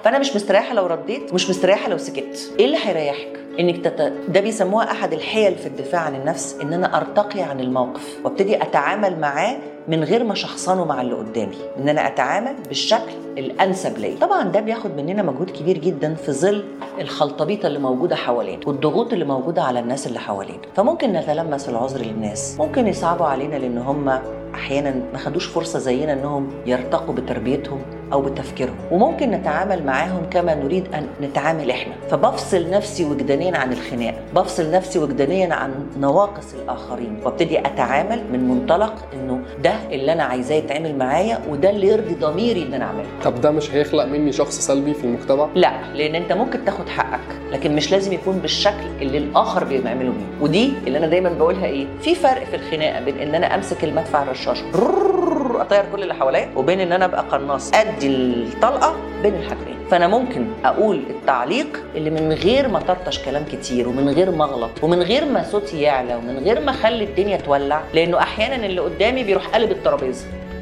فانا مش مستريحه لو رديت مش مستريحه لو سكت ايه اللي هيريحك انك تت... ده بيسموها احد الحيل في الدفاع عن النفس ان انا ارتقي عن الموقف وابتدي اتعامل معاه من غير ما شخصنه مع اللي قدامي ان انا اتعامل بالشكل الانسب ليا طبعا ده بياخد مننا مجهود كبير جدا في ظل الخلطبيطه اللي موجوده حوالينا والضغوط اللي موجوده على الناس اللي حوالينا فممكن نتلمس العذر للناس ممكن يصعبوا علينا لان هم احيانا ما خدوش فرصه زينا انهم يرتقوا بتربيتهم او بتفكيرهم وممكن نتعامل معاهم كما نريد ان نتعامل احنا فبفصل نفسي وجدانيا عن الخناق بفصل نفسي وجدانيا عن نواقص الاخرين وابتدي اتعامل من منطلق انه ده اللي انا عايزاه يتعمل معايا وده اللي يرضي ضميري ان انا اعمله طب ده مش هيخلق مني شخص سلبي في المجتمع لا لان انت ممكن تاخد حقك لكن مش لازم يكون بالشكل اللي الاخر بيعمله بيه ودي اللي انا دايما بقولها ايه في فرق في الخناقه بين ان انا امسك المدفع الرشاش رررر اطير كل اللي حواليا وبين ان انا ابقى قناص ادي الطلقه بين الحاجتين فانا ممكن اقول التعليق اللي من غير ما طرطش كلام كتير ومن غير ما اغلط ومن غير ما صوتي يعلى ومن غير ما اخلي الدنيا تولع لانه احيانا اللي قدامي بيروح قلب الترابيزه